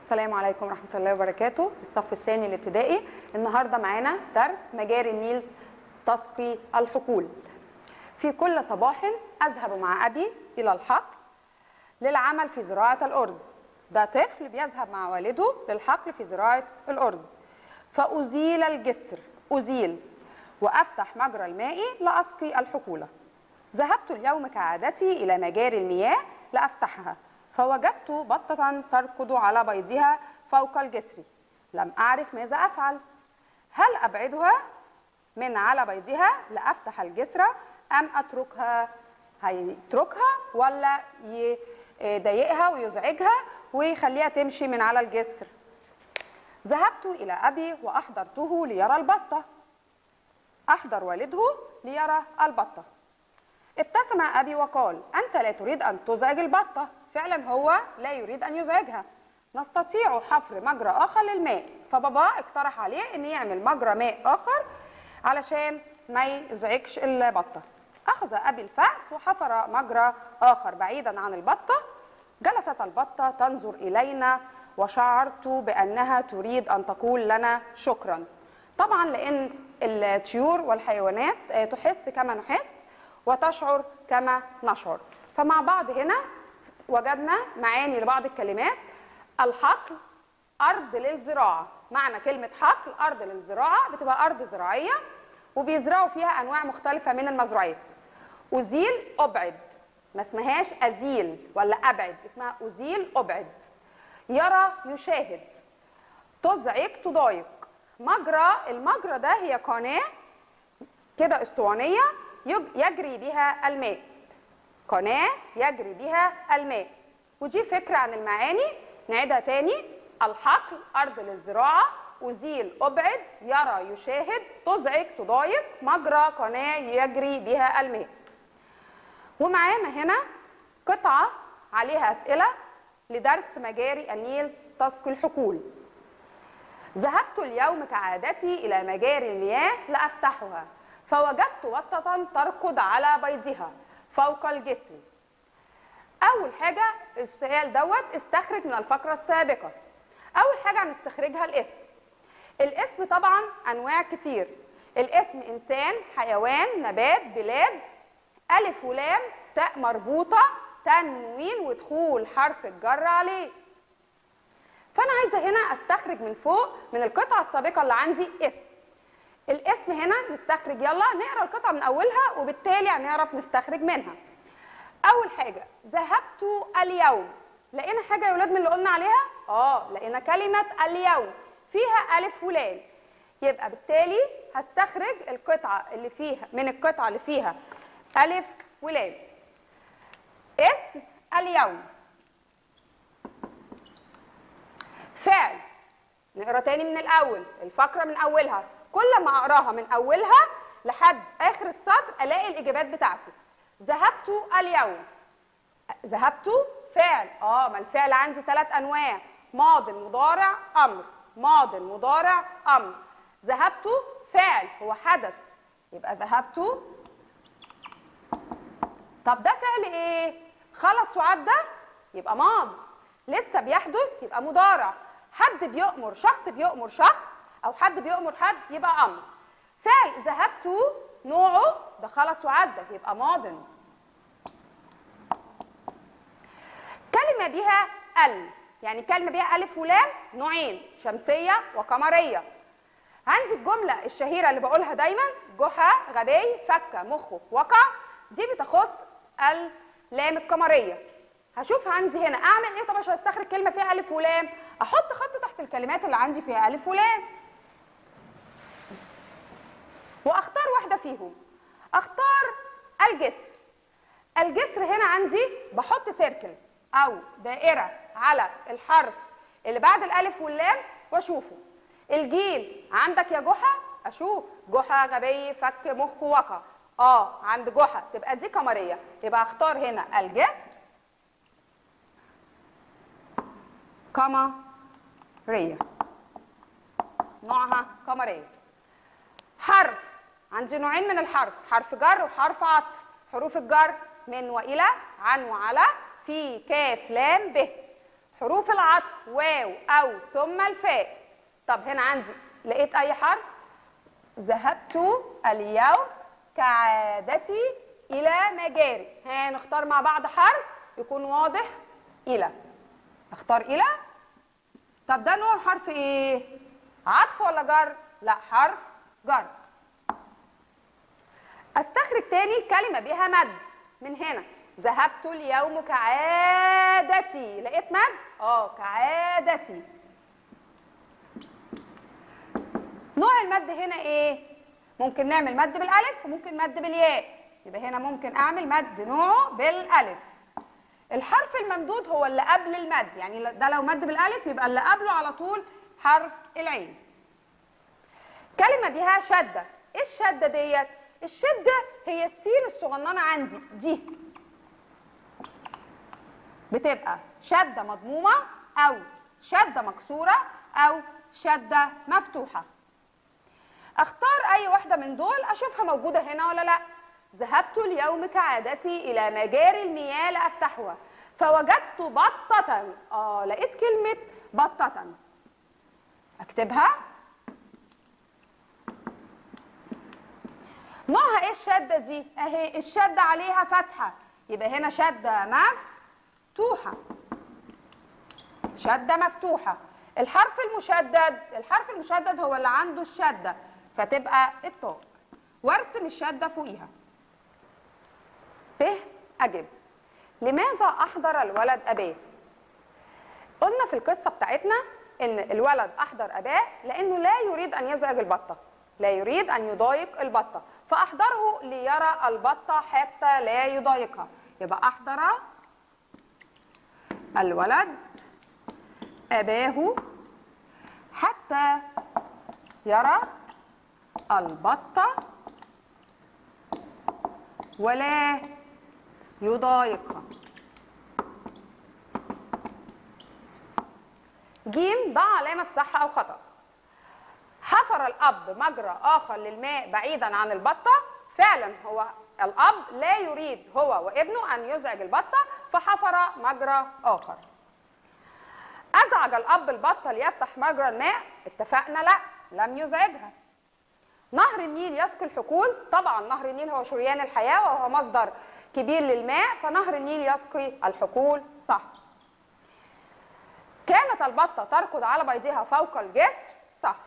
السلام عليكم ورحمة الله وبركاته الصف الثاني الابتدائي النهاردة معانا درس مجاري النيل تسقي الحقول في كل صباح أذهب مع أبي إلى الحقل للعمل في زراعة الأرز ده طفل بيذهب مع والده للحقل في زراعة الأرز فأزيل الجسر أزيل وأفتح مجرى الماء لأسقي الحقولة ذهبت اليوم كعادتي إلى مجاري المياه لأفتحها فوجدت بطة تركض على بيضها فوق الجسر لم أعرف ماذا أفعل هل أبعدها من على بيضها لأفتح الجسر أم أتركها هيتركها ولا يضايقها ويزعجها ويخليها تمشي من على الجسر ذهبت إلى أبي وأحضرته ليرى البطة أحضر والده ليرى البطة ابتسم أبي وقال أنت لا تريد أن تزعج البطة فعلا هو لا يريد أن يزعجها نستطيع حفر مجرى آخر للماء فبابا اقترح عليه أن يعمل مجرى ماء آخر علشان ما يزعجش البطة أخذ أبي الفأس وحفر مجرى آخر بعيدا عن البطة جلست البطة تنظر إلينا وشعرت بأنها تريد أن تقول لنا شكرا طبعا لأن الطيور والحيوانات تحس كما نحس وتشعر كما نشعر فمع بعض هنا وجدنا معاني لبعض الكلمات الحقل أرض للزراعة معنى كلمة حقل أرض للزراعة بتبقى أرض زراعية وبيزرعوا فيها أنواع مختلفة من المزروعات أزيل أبعد ما اسمهاش أزيل ولا أبعد اسمها أزيل أبعد يرى يشاهد تزعج تضايق مجرى المجرى ده هي قناة كده اسطوانية يجري بها الماء قناة يجري بها الماء ودي فكرة عن المعاني نعيدها تاني الحقل أرض للزراعة أزيل أبعد يرى يشاهد تزعج تضايق مجرى قناة يجري بها الماء ومعانا هنا قطعة عليها أسئلة لدرس مجاري النيل تسقي الحقول ذهبت اليوم كعادتي إلى مجاري المياه لأفتحها فوجدت بطة تركض على بيضها فوق الجسر أول حاجة السؤال دوت استخرج من الفقرة السابقة أول حاجة هنستخرجها الاسم الاسم طبعا أنواع كتير الاسم إنسان حيوان نبات بلاد ألف ولام تاء مربوطة تنوين ودخول حرف الجر عليه فأنا عايزة هنا أستخرج من فوق من القطعة السابقة اللي عندي اسم الاسم هنا نستخرج يلا نقرا القطعه من اولها وبالتالي هنعرف نستخرج منها اول حاجه ذهبت اليوم لقينا حاجه يا ولاد من اللي قلنا عليها اه لقينا كلمه اليوم فيها الف ولام يبقى بالتالي هستخرج القطعه اللي فيها من القطعه اللي فيها الف ولام اسم اليوم فعل نقرا تاني من الاول الفقره من اولها كل ما اقراها من اولها لحد اخر السطر الاقي الاجابات بتاعتي ذهبت اليوم ذهبت فعل اه ما الفعل عندي ثلاث انواع ماض مضارع امر ماض مضارع امر ذهبت فعل هو حدث يبقى ذهبت طب ده فعل ايه خلص وعدى يبقى ماض لسه بيحدث يبقى مضارع حد بيؤمر شخص بيؤمر شخص او حد بيؤمر حد يبقى امر فعل ذهبت نوعه ده خلص وعدى يبقى ماض كلمه بها ال يعني كلمه بها الف ولام نوعين شمسيه وقمريه عندي الجمله الشهيره اللي بقولها دايما جحا غبي فك مخه وقع دي بتخص اللام القمريه هشوف عندي هنا اعمل ايه طب عشان استخرج كلمه فيها الف ولام احط خط تحت الكلمات اللي عندي فيها الف ولام واختار واحده فيهم اختار الجسر الجسر هنا عندي بحط سيركل او دائره على الحرف اللي بعد الالف واللام واشوفه الجيم عندك يا جحا اشوف جحا غبي فك مخ وقع اه عند جحا تبقى دي قمريه يبقى اختار هنا الجسر قمريه نوعها قمريه حرف عندي نوعين من الحرف حرف جر وحرف عطف حروف الجر من والى عن وعلى في كاف لام ب حروف العطف واو او ثم الفاء طب هنا عندي لقيت اي حرف ذهبت اليوم كعادتي الى مجاري ها نختار مع بعض حرف يكون واضح الى اختار الى طب ده نوع حرف ايه عطف ولا جر لا حرف جر استخرج تاني كلمه بها مد من هنا ذهبت اليوم كعادتي لقيت مد اه كعادتي نوع المد هنا ايه ممكن نعمل مد بالالف وممكن مد بالياء يبقى هنا ممكن اعمل مد نوعه بالالف الحرف الممدود هو اللي قبل المد يعني ده لو مد بالالف يبقى اللي قبله على طول حرف العين كلمه بها شده ايه الشده ديت الشده هي السين الصغننه عندي دي بتبقى شده مضمومه او شده مكسوره او شده مفتوحه اختار اي واحده من دول اشوفها موجوده هنا ولا لا ذهبت اليوم كعادتي الى مجاري المياه لافتحها فوجدت بطه اه لقيت كلمه بطه اكتبها نوعها ايه الشده دي اهي الشده عليها فتحه يبقى هنا شده مفتوحه شده مفتوحه الحرف المشدد الحرف المشدد هو اللي عنده الشده فتبقى الطاء وارسم الشده فوقيها ب اجب لماذا احضر الولد اباه قلنا في القصه بتاعتنا ان الولد احضر اباه لانه لا يريد ان يزعج البطه لا يريد ان يضايق البطه فاحضره ليرى البطه حتى لا يضايقها يبقى احضر الولد اباه حتى يرى البطه ولا يضايقها جيم ضع علامة صح أو خطأ حفر الأب مجرى آخر للماء بعيدا عن البطة فعلا هو الأب لا يريد هو وابنه أن يزعج البطة فحفر مجرى آخر أزعج الأب البطة ليفتح مجرى الماء اتفقنا لا لم يزعجها نهر النيل يسقي الحقول طبعا نهر النيل هو شريان الحياة وهو مصدر كبير للماء فنهر النيل يسقي الحقول صح كانت البطة تركض على بيضها فوق الجسر صح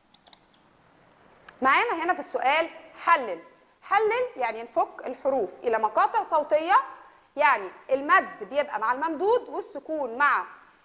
معانا هنا في السؤال حلل حلل يعني نفك الحروف إلى مقاطع صوتية يعني المد بيبقى مع الممدود والسكون مع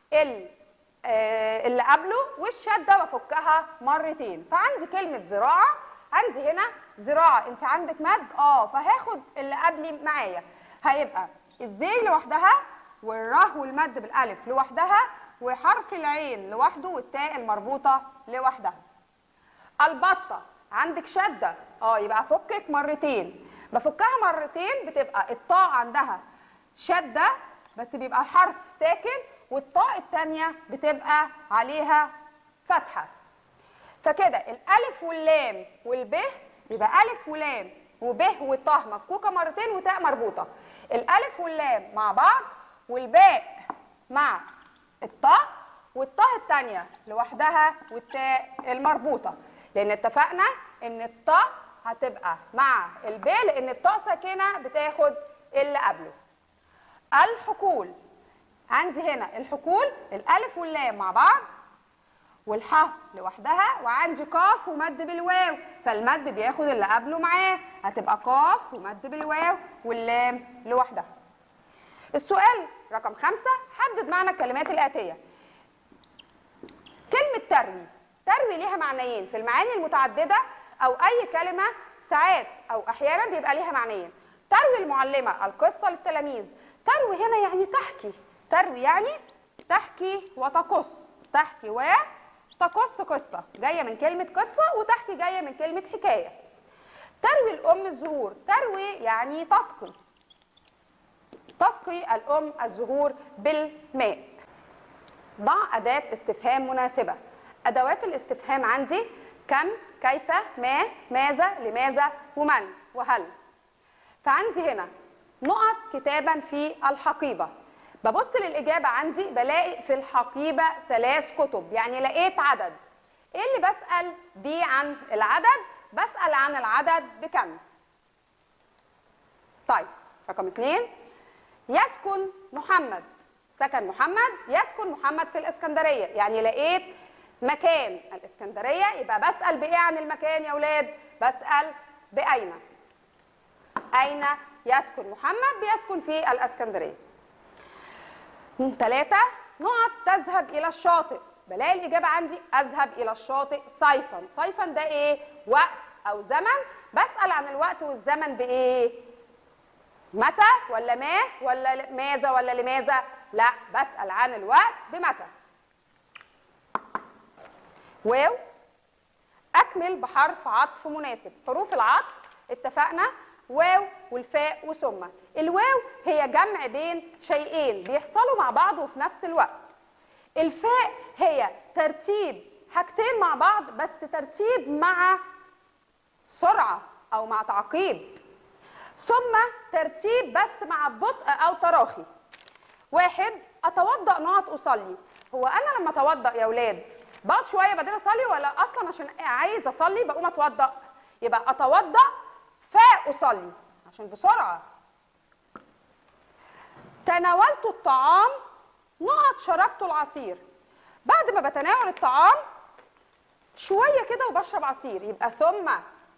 اللي قبله والشدة بفكها مرتين فعندي كلمة زراعة عندي هنا زراعة انت عندك مد اه فهاخد اللي قبلي معايا هيبقى الزي لوحدها والره والمد بالالف لوحدها وحرف العين لوحده والتاء المربوطة لوحدها البطة عندك شدة اه يبقى افكك مرتين بفكها مرتين بتبقى الطاء عندها شدة بس بيبقى الحرف ساكن والطاء الثانية بتبقى عليها فتحة فكده الألف واللام والب يبقى ألف ولام وب وطه مفكوكة مرتين وتاء مربوطة الألف واللام مع بعض والباء مع الطاء والطاء الثانية لوحدها والتاء المربوطة لأن اتفقنا إن الطاء هتبقى مع الب لأن الطاء ساكنة بتاخد اللي قبله الحقول عندي هنا الحقول الألف واللام مع بعض والحاء لوحدها وعندي قاف ومد بالواو فالمد بياخد اللي قبله معاه هتبقى قاف ومد بالواو واللام لوحدها السؤال رقم خمسة حدد معنى الكلمات الآتية كلمة تروي تروي ليها معنيين في المعاني المتعددة أو أي كلمة ساعات أو أحيانا بيبقى ليها معنيين تروي المعلمة القصة للتلاميذ تروي هنا يعني تحكي تروي يعني تحكي وتقص تحكي وتقص قصة جاية من كلمة قصة وتحكي جاية من كلمة حكاية تروي الأم الزهور تروي يعني تسقي تسقي الأم الزهور بالماء ضع أداة استفهام مناسبة أدوات الاستفهام عندي كم كيف ما ماذا لماذا ومن وهل فعندي هنا نقط كتابا في الحقيبة ببص للاجابه عندي بلاقي في الحقيبه ثلاث كتب يعني لقيت عدد ايه اللي بسال بيه عن العدد بسال عن العدد بكم طيب رقم اثنين يسكن محمد سكن محمد يسكن محمد في الاسكندريه يعني لقيت مكان الاسكندريه يبقى بسال بايه عن المكان يا اولاد بسال باين اين يسكن محمد بيسكن في الاسكندريه ثلاثة نقط تذهب إلى الشاطئ بلاقي الإجابة عندي أذهب إلى الشاطئ صيفا صيفا ده إيه؟ وقت أو زمن بسأل عن الوقت والزمن بإيه؟ متى ولا ما ولا ماذا ولا لماذا؟ لا بسأل عن الوقت بمتى واو أكمل بحرف عطف مناسب حروف العطف اتفقنا واو والفاء وثم الواو هي جمع بين شيئين بيحصلوا مع بعض وفي نفس الوقت الفاء هي ترتيب حاجتين مع بعض بس ترتيب مع سرعة أو مع تعقيب ثم ترتيب بس مع بطء أو تراخي واحد أتوضأ نقط أصلي هو أنا لما أتوضأ يا أولاد بقعد شوية بعدين أصلي ولا أصلا عشان عايز أصلي بقوم أتوضأ يبقى أتوضأ فأصلي عشان بسرعة تناولت الطعام نقط شربت العصير بعد ما بتناول الطعام شوية كده وبشرب عصير يبقى ثم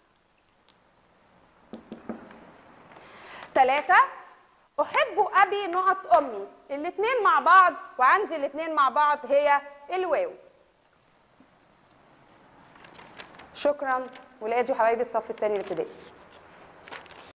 ثلاثة أحب أبي نقط أمي الاتنين مع بعض وعندي الاتنين مع بعض هي الواو شكرا ولادي وحبايبي الصف الثاني الابتدائي